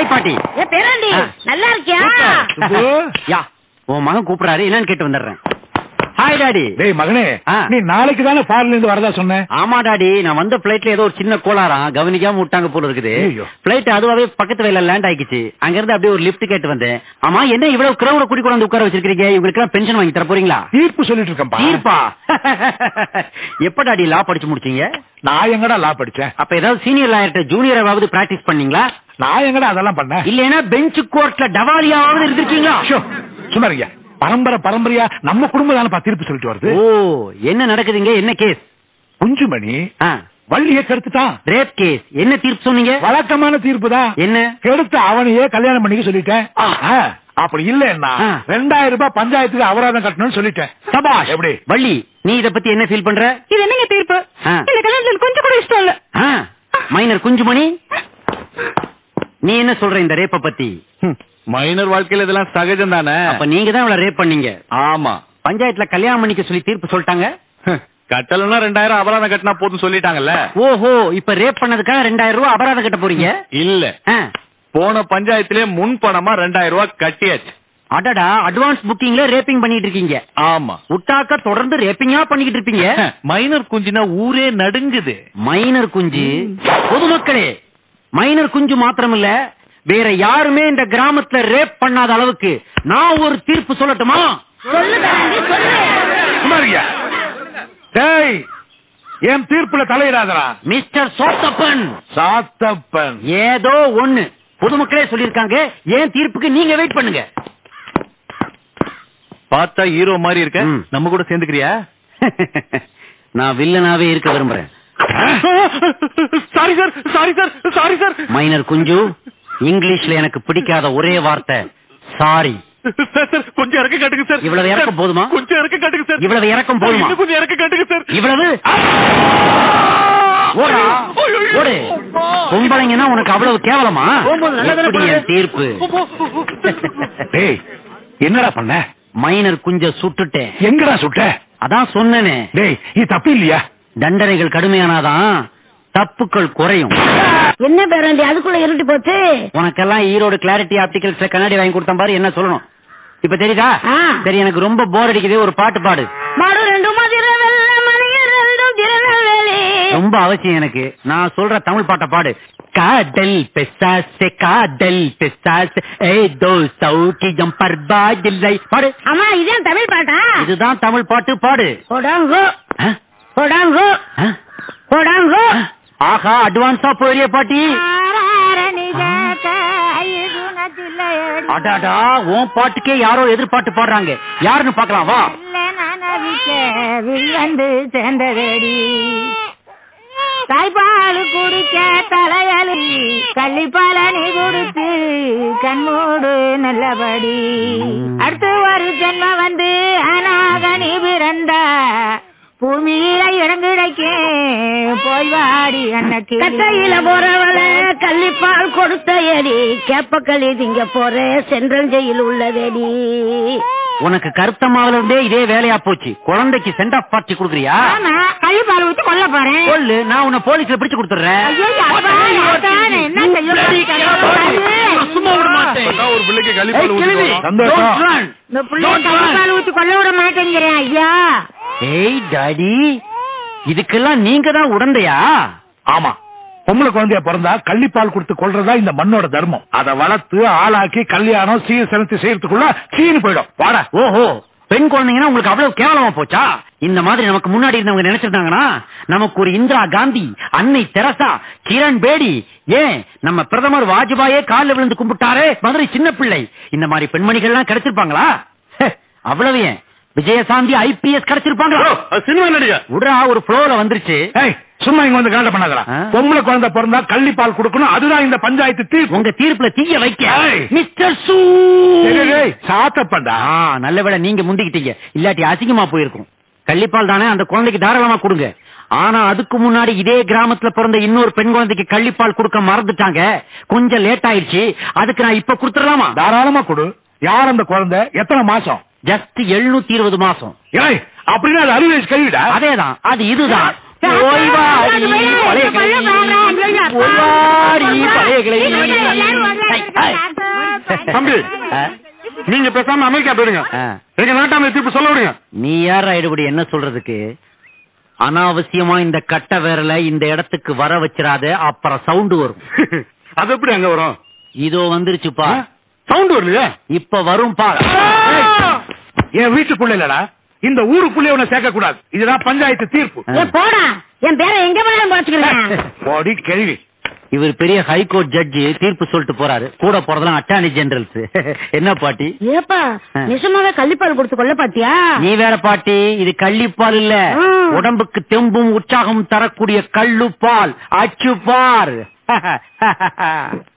Hi பாட்டி ஏ பேராண்டி ஆ. நல்லா இருக்கியா சுப்பு. யா உன் மகன் கூப்பிடுறாரு என்னன்னு கேட்டு வந்துடுறேன் ஹாய் டாடி டேய் மகனே ஆ. நீ நாளைக்கு தானே ஃபாரின்ல இருந்து வரதா சொன்ன ஆமா டாடி நான் வந்த பிளைட்ல ஏதோ ஒரு சின்ன கோளாறாம் கவனிக்காம விட்டாங்க போல இருக்குது ஐயோ. பிளைட் அதுவாவே பக்கத்து வயல லேண்ட் ஆயிடுச்சு அங்க இருந்து அப்படியே ஒரு லிஃப்ட் கேட்டு வந்தேன் ஆமா என்ன இவ்வளவு கிரௌட குடி கொண்டு வந்து உட்கார வச்சிருக்கீங்க இவங்களுக்கு எல்லாம் பென்ஷன் வாங்கி தர போறீங்களா தீர்ப்பு சொல்லிட்டு இருக்கேன்பா தீர்ப்பா எப்ப டாடி லா படிச்சு முடிச்சீங்க நான் எங்கடா லா படிச்சேன் அப்ப ஏதாவது சீனியர் லாயர்ட்ட ஜூனியராவது பிராக்டிஸ் பண்ணீங்களா நான் எங்கடா அதெல்லாம் பண்ணேன் இல்லைன்னா பெஞ்ச் கோர்ட்ல டவாலியாவது இருந்திருக்கீங்களா ஷோ, சும்மா இருங்க பரம்பரை பரம்பரையா நம்ம குடும்பம் தானப்பா தீர்ப்பு சொல்லிட்டு வருது ஓ என்ன நடக்குதுங்க என்ன கேஸ் குஞ்சுமணி வள்ளிய கெடுத்துட்டான் ரேப் கேஸ் என்ன தீர்ப்பு சொன்னீங்க வழக்கமான தீர்ப்பு தான் என்ன கெடுத்து அவனையே கல்யாணம் பண்ணிக்க சொல்லிட்டேன் ஆ. ஆ, அப்படி இல்லன்னா ஆ. ரெண்டாயிரம் ரூபாய் பஞ்சாயத்துக்கு அபராதம் கட்டணும்னு சொல்லிட்டேன் சபாஷ் எப்படி வள்ளி நீ இத பத்தி என்ன ஃபீல் பண்ற இது என்னங்க தீர்ப்பு ஆ. இந்த கல்யாணத்துல கொஞ்சம் கூட இஷ்டம் இல்ல ஆ, மைனர் குஞ்சுமணி நீ என்ன சொல்ற இந்த ரேப்ப பத்தி மைனர் வாழ்க்கையில இதெல்லாம் சகஜம் தானே அப்ப நீங்க தான் இவள ரேப் பண்ணீங்க ஆமா பஞ்சாயத்துல கல்யாணம் பண்ணிக்க சொல்லி தீர்ப்பு சொல்லிட்டாங்க கட்டலன்னா ரெண்டாயிரம் அபராதம் கட்டினா போதும் சொல்லிட்டாங்கல்ல ஓஹோ இப்ப ரேப் பண்ணதுக்காக ரெண்டாயிரம் ரூபாய் அபராதம் கட்ட போறீங்க இல்ல ஆ. போன பஞ்சாயத்திலே முன் பணமா ரெண்டாயிரம் ரூபாய் கட்டியாச்சு அடடா அட்வான்ஸ் புக்கிங்ல ரேப்பிங் பண்ணிட்டு இருக்கீங்க ஆமா உட்டாக்க தொடர்ந்து ரேப்பிங்கா பண்ணிக்கிட்டு இருப்பீங்க மைனர் குஞ்சுனா ஊரே நடுங்குது மைனர் குஞ்சு பொதுமக்களே மைனர் குஞ்சு மாத்திரமில்ல வேற யாருமே இந்த கிராமத்துல ரேப் பண்ணாத அளவுக்கு நான் ஒரு தீர்ப்பு சொல்லட்டுமா சொல்லு பேராண்டி சொல்லு சும்மா இருங்க டேய் என் தீர்ப்புல தலையிடாதடா மிஸ்டர் சோத்தப்பன் சாத்தப்பன் ஏதோ ஒண்ணு பொதுமக்களே சொல்லிருக்காங்க ஏன் தீர்ப்புக்கு நீங்க வெயிட் பண்ணுங்க பார்த்தா ஹீரோ மாதிரி இருக்க ம். நம்ம கூட சேர்ந்துக்கிறியா நான் வில்லனாவே இருக்க விரும்புறேன் sorry sir sorry sir sorry sir minor Kunju இங்கிலீஷ்ல எனக்கு பிடிக்காத ஒரே வார்த்தை சாரி சார் கொஞ்சம் இறக்க காட்டுங்க சார் இவ்வளவு இறக்கம் போதுமா? கொஞ்சம் இறக்க காட்டுங்க சார் இவ்வளவு இறக்கம் போதுமா? இன்னும் கொஞ்சம் இறக்க காட்டுங்க சார் இவ்வளவு ஓடா ஓடு பொம்பளைங்கன்னா உனக்கு அவ்வளவு கேவலமா எப்படி என் தீர்ப்பு டேய் என்னடா பண்ண மைனர் குஞ்ச சுட்டுட்டேன் எங்கடா சுட்ட அதான் சொன்னேனே டேய் இது தப்பு இல்லையா தண்டனைகள் கடுமையானாதான் தப்புக்கள் குறையும் என்ன பேராண்டி அதுக்குள்ள இருட்டு போச்சு உனக்கெல்லாம் ஈரோடு கிளாரிட்டி ஆப்டிகல்ஸ்ல கண்ணாடி வாங்கி கொடுத்தேன் பாரு என்ன சொல்லணும் இப்ப தெரியுதா ஆ. சரி எனக்கு ரொம்ப போர் அடிக்குது ஒரு பாட்டு பாடு மாடு ரெண்டு மதிர வெள்ள மணியர் ரெண்டும் திருநெல்வேலி ரொம்ப அவசியம் எனக்கு நான் சொல்ற தமிழ் பாட்டை பாடு காதல் பெசாசே காதல் பெசாசே ஏ தோ சௌக்கியம் பர்பாதில்லை பாடு அம்மா இதான் தமிழ் பாட்டா இதுதான் தமிழ் பாட்டு பாடு கொடாங்கோ ஆ? கொடாங்கோ ஆ? கொடாங்கோ ஆ? ஆஹா அட்வான்ஸா போறிய பாட்டி அடாடா உன் பாட்டுக்கே யாரோ எதிர்பாட்டு பாடுறாங்க யாருன்னு பாக்கலாம் வா வந்து சேர்ந்ததடி தாய்ப்பால் குடிக்க தலையலி கள்ளிப்பால நீ கொடுத்து கண்ணோடு நல்லபடி அடுத்து ஒரு ஜென்ம வந்து அனாக நீ பிறந்தா பூமியில இடம் கிடைக்கும் போய் வாடி அன்னைக்கு கட்டையில போறவள கள்ளிப்பால் கொடுத்த எடி கேப்பக்களி திங்க போற சென்றஞ்சையில் உள்ளதடி உனக்கு கருத்த மாவுல இருந்தே இதே வேலையா போச்சு குழந்தைக்கு சென்ட் ஆஃப் பார்ட்டி குடுக்குறியா ஆமா கள்ளிப்பால் ஊத்தி கொல்ல போறேன் சொல்லு நான் உன்னை போலீஸ்ல பிடிச்சு கொடுத்துறேன் ஐயோ, அப்பா, அதான் என்ன செய்ய போறீங்க? சும்மா விட மாட்டேன் அப்பதான் ஒரு பிள்ளைக்கு ஏய், கழிப்பால் கிழவி, ஊத்தி சந்தோஷம். don't run. இந்த புள்ளைய Don't run. கள்ளிப்பால் ஊத்தி கொல்ல விட மாட்டேங்கிறேன் ஐயா ஏய் டாடி இதுக்கெல்லாம் நீங்க தான் உடந்தையா ஆமா பொம்பளை குழந்தைய பிறந்தா கள்ளிப்பால் கொடுத்து கொள்றதா இந்த மண்ணோட தர்மம் அதை வளர்த்து ஆளாக்கி கல்யாணம் சீர் செலுத்தி செய்யறதுக்குள்ள சீனு போயிடும் வாடா ஓஹோ பெண் குழந்தைங்கன்னா உங்களுக்கு அவ்வளவு கேவலமா போச்சா இந்த மாதிரி நமக்கு முன்னாடி இருந்தவங்க நினைச்சிருந்தாங்கன்னா நமக்கு ஒரு இந்திரா காந்தி அன்னை தெரசா கிரண் பேடி ஏன் நம்ம பிரதமர் வாஜ்பாயே காலில் விழுந்து கும்பிட்டாரே மதுரை சின்ன பிள்ளை இந்த மாதிரி பெண்மணிகள்லாம் கிடைச்சிருப்பாங்களா ஹே, அவ்வளவு ஏன் விஜயசாந்தி ஐபிஎஸ் கிடைச்சிருப்பாங்களா சினிமா நடிகர் உடா ஒரு ஃப்ளோல வந்துருச்சு ஏய் சும்மா இங்க வந்து காண்ட பண்ணாதடா ஆ? பொம்பளை குழந்தை பிறந்தா கள்ளிப்பால் கொடுக்கணும் அதுதான் இந்த பஞ்சாயத்து தீர்ப்பு உங்க தீர்ப்புல தீய வைக்க ஏய். மிஸ்டர் சூ டேய், டேய், டேய், சாத்தப்பண்டா ஆ, நல்ல வேளை நீங்க முந்திக்கிட்டீங்க இல்லாட்டி அசிங்கமா போயிருக்கும் கள்ளிப்பால் தானே அந்த குழந்தைக்கு தாராளமா கொடுங்க ஆனா அதுக்கு முன்னாடி இதே கிராமத்துல பிறந்த இன்னொரு பெண் குழந்தைக்கு கள்ளிப்பால் கொடுக்க மறந்துட்டாங்க கொஞ்சம் லேட் ஆயிடுச்சு அதுக்கு நான் இப்ப கொடுத்துடலாமா தாராளமா கொடு யார் அந்த குழந்தை எத்தனை மாசம் ஜஸ்ட் எழுநூத்தி இருபது மாசம் ஏய் அப்படின்னா அது அறுபது கழிவிடா அதேதான் அது இதுதான் ஓய்வாடி பழைய கிளவி. ஓய்வாடி பழைய பெரிய கிளை எல்லாரும் வாங்க. தம்பி ஆ, நீங்க பேசாம அமெரிக்கா போயிடுங்க ஆ. எங்க நாட்டாமை திருப்பி சொல்ல விடுங்க நீ யார் எடுபடி என்ன சொல்றதுக்கு அனாவசியமா இந்த கட்ட விரல இந்த இடத்துக்கு வர வச்சிராத அப்புறம் சவுண்ட் வரும் அது எப்படி அங்க வரும் இதோ வந்துருச்சுப்பா சவுண்ட் வரலையே இப்ப வரும் பா என் வீட்டுக்குள்ள இல்லடா இந்த ஊருக்குள்ளே உன்னை சேர்க்க கூடாது இதுதான் பஞ்சாயத்து தீர்ப்பு ஏ, போடா என் பேரை எங்க வேணாலும் குறைச்சுக்கிறேன் போடி கேள்வி இவர் பெரிய ஹைகோர்ட் ஜட்ஜி தீர்ப்பு சொல்லிட்டு போறாரு கூட போறதெல்லாம் அட்டார்னி ஜெனரல்ஸ் என்ன பாட்டி ஏப்பா நிஜமாவே கள்ளிப்பால் கொடுத்து கொல்ல பாத்தியா நீ வேற பாட்டி இது கள்ளிப்பால் இல்ல ம். உடம்புக்கு தெம்பும் உற்சாகம் தரக்கூடிய கள்ளுப்பால் அச்சுப்பார்